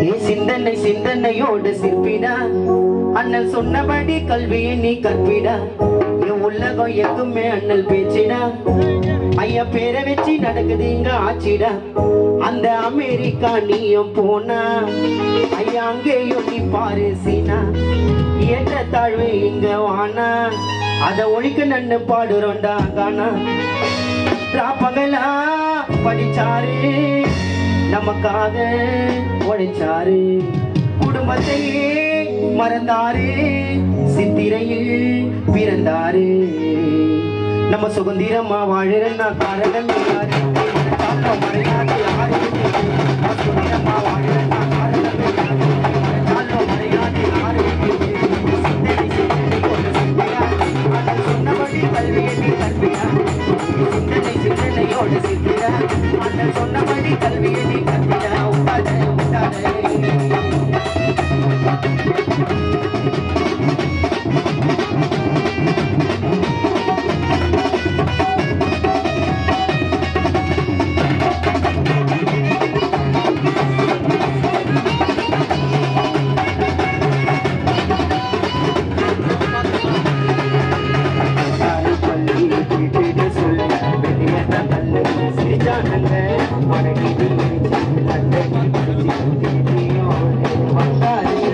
ஏ சிந்தனை சிந்தனையோடு சிற்பிடா அண்ணல் சொன்னபடி கல்வியை நீ கற்பிடா என் உலகம் எங்குமே அண்ணல் பேச்சிடா ஐயா பேரை வச்சு நடக்குது இங்க ஆச்சிடா அந்த அமெரிக்கா நீயும் போனா ஐயா அங்கேயும் நீ பாரு சீனா ஏற்ற தாழ்வு இங்க வானா அத ஒழிக்க நன்னு பாடுறோண்டா காணா பகலா படிச்சாரு நமக்காக உழைச்சாரு குடும்பத்தையே மறந்தாரு சித்திரையில் பிறந்தாரு நம்ம சுதந்திரமா வாழறன்னா காரணம் யாரு மனசால மறையாது யாரு? நம்ம சுதந்திரமா வாழறன்னா காரணம் யாரு? மனசால மறையாது யாரு? சிந்தனை சிந்தனையோடு சிந்தியா. அண்ணல் சொன்னபடி கல்வியை நீ கற்பியா. சிந்தனை சிந்தனையோடு சிந்தியா. அண்ணல் சொன்னபடி கல்வியை நீ கற்பியா. உண்டாதே, உண்டாதே. சாரி சொல்லி கேட்டுட்டு சொல்லு வெளியேற்ற தள்ளு சிரிச்சானுங்க மடங்கிட்டு லண்டனி படிச்சு வந்தாரு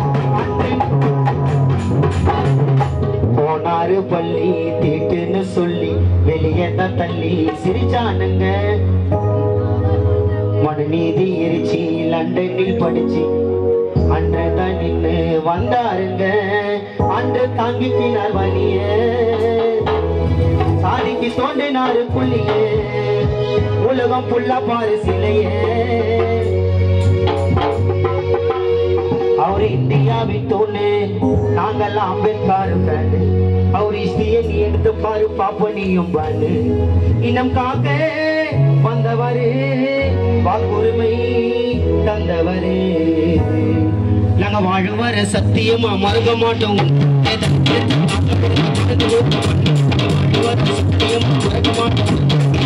போனாரு பள்ளி தீட்டுன்னு சொல்லி வெளியேற்ற தள்ளி சிரிச்சானுங்க மனுநீதி எரிச்சி லண்டனில் படிச்சு அன்று தான் நின்று வந்தாருங்க அன்று தாங்கிக்கினார் வலிய சாதிக்கு தோண்டினாரு புள்ளிய உலகம் புல்லா பாரு சிலைய அவர் இந்தியாவின் தோணு நாங்கெல்லாம் அம்பேத்கர் ஃபேனு அவர் இஸ்திய நீ எடுத்து பாரு பாப்ப நீயும் பானு இனம் காக்க வந்தவரு வாக்குரிமை தந்தவரு நாங்க வாழுவர சத்தியமா மறுக்க மாட்டோம் வாழுவர சத்தியமா மறக்க மாட்டோம்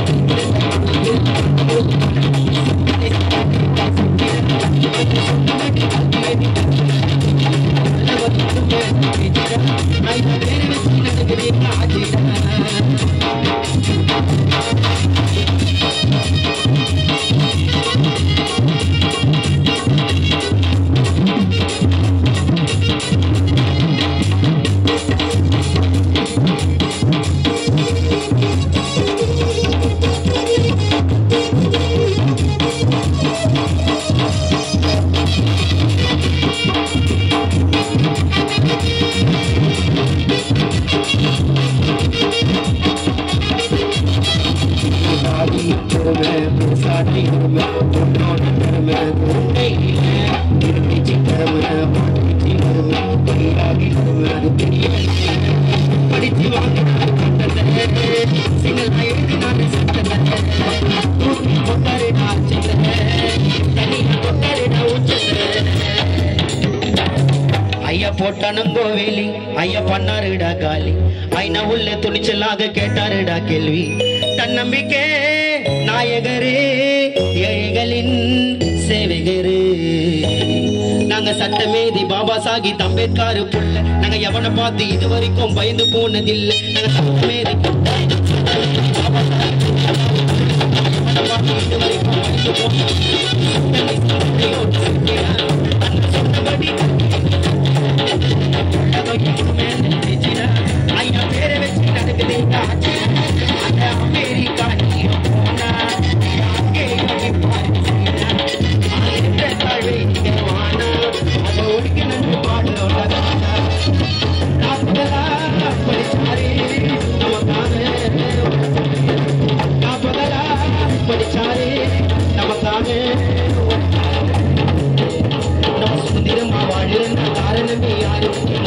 சாதி பெருமை சாதி பெருமை பொண்ணோட பெருமை பொண்ணையில இருந்துச்சு பெருமை மாட்டுச்சு பெருமை பையாகி பெருமை அது பெரிய படிச்சு வாங்கினாரு கண்டத்தை சிங்கள் எழுதினாரு சட்டத்தை தூக்கி கொண்டாரு நான் செல்ல தனியா கொண்டாரு நான் உச்சத்தை ஐயா போட்டானுங்கோ வேலி ஐயா பண்ணாருடா காலி ஐநா உள்ள துணிச்சலாக கேட்டாருடா கேள்வி தன்னம்பிக்கை நாயகரே ஏழைகளின் சேவகரே நாங்க சட்டமேதி பாபா சாஹிப் அம்பேத்கர் புள்ள நாங்க எவனை பார்த்து இது வரைக்கும் பயந்து போனதில்லை நாங்க சட்டமேதி பாபா சாஹிப் எவனை பார்த்து இது வரைக்கும் பயந்து போனதில்லை. அண்ணன் சொன்னபடி ஐயா பேரை வச்சு நடக்குது இந்த ஆட்சி. அந்த அமெரிக்கா நீயும் போனா, அங்கேயும் நீ பாரு சீனா. ஆயிரத்த தாழ்வு இங்க வானா, அதை ஒழிக்கணும்னு பாடுறோம் லகானா. நாற்பதா படிச்சாரு, நமக்காக. நாற்பதா படிச்சாரு, நமக்காக நம்ம சுதந்திரமா வாழுற காரணமே யாரு